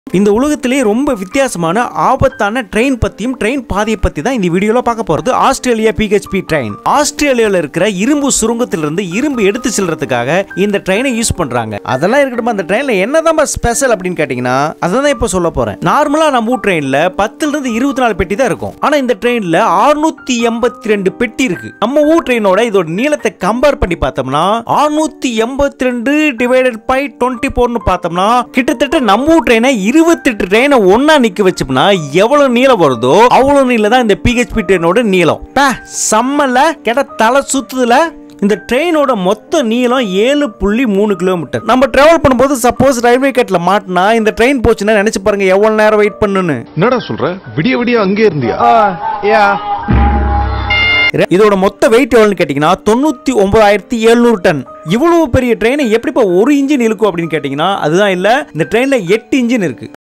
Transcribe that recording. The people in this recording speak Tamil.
இந்த உலகத்திலேயே ரொம்ப வித்தியாசமான ஆபத்தான ட்ரெயின் பத்தியும் ட்ரெயின் பாதையை பத்தி தான் இந்த வீடியோல பார்க்க போறது ஆஸ்திரேலியா பிஹெச்பி ட்ரெயின் ஆஸ்திரேலியால இருக்கிற இரும்பு சுரங்கத்திலிருந்து இரும்பு எடுத்து செல்றதுக்காக இந்த ட்ரெயினை யூஸ் பண்றாங்க அதெல்லாம் இருக்கட்டும் அந்த ட்ரெயின்ல என்னதான் ஸ்பெஷல் அப்படின்னு கேட்டீங்கன்னா அதான் இப்போ சொல்ல போறேன் நார்மலா நம்ம ஊர் ட்ரெயின்ல பத்துல இருந்து இருபத்தி நாலு பெட்டி தான் இருக்கும் ஆனா இந்த ட்ரெயின்ல 682 எண்பத்தி ரெண்டு பெட்டி இருக்கு நம்ம ஊர் ட்ரெயினோட இதோட நீளத்தை கம்பேர் பண்ணி பார்த்தோம்னா 682 எண்பத்தி ரெண்டு டிவைடட் பை டுவெண்ட்டி ஃபோர்னு பார்த்தோம்னா கிட்டத்தட்ட நம்ம ஊர் ட்ரெயினை இருபத்தெட்டு ட்ரெயினை ஒண்ணா நிக்க வச்சோம்னா எவ்வளவு நீளம் வருதோ அவ்வளவு நீளம் தான் இந்த பிஹெச்பி ட்ரெயினோட நீளம் பே, செம்மல கேட்ட தலை சுத்துதுல இந்த ட்ரெயினோட மொத்த நீளம் ஏழு புள்ளி மூணு கிலோமீட்டர் நம்ம டிராவல் பண்ணும்போது சப்போஸ் ரயில்வே கேட்ல மாட்டினா இந்த ட்ரெயின் போச்சுன்னா நினைச்சு பாருங்க எவ்வளவு நேரம் வெயிட் பண்ணுன்னு என்னடா சொல்ற விடிய விடிய அங்கே இருந்தியா இதோட மொத்த வெயிட் எவ்வளவுன்னு கேட்டீங்கன்னா தொண்ணூத்தி ஒன்பதாயிரத்தி எழுநூறு டன் இவ்வளவு பெரிய ட்ரெயினை எப்படிப்பா ஒரு இன்ஜின் இழுக்கும் அப்படின்னு கேட்டீங்கன்னா அதுதான் இல்ல இந்த ட்ரெயின்ல எட்டு இன்ஜின் இருக்கு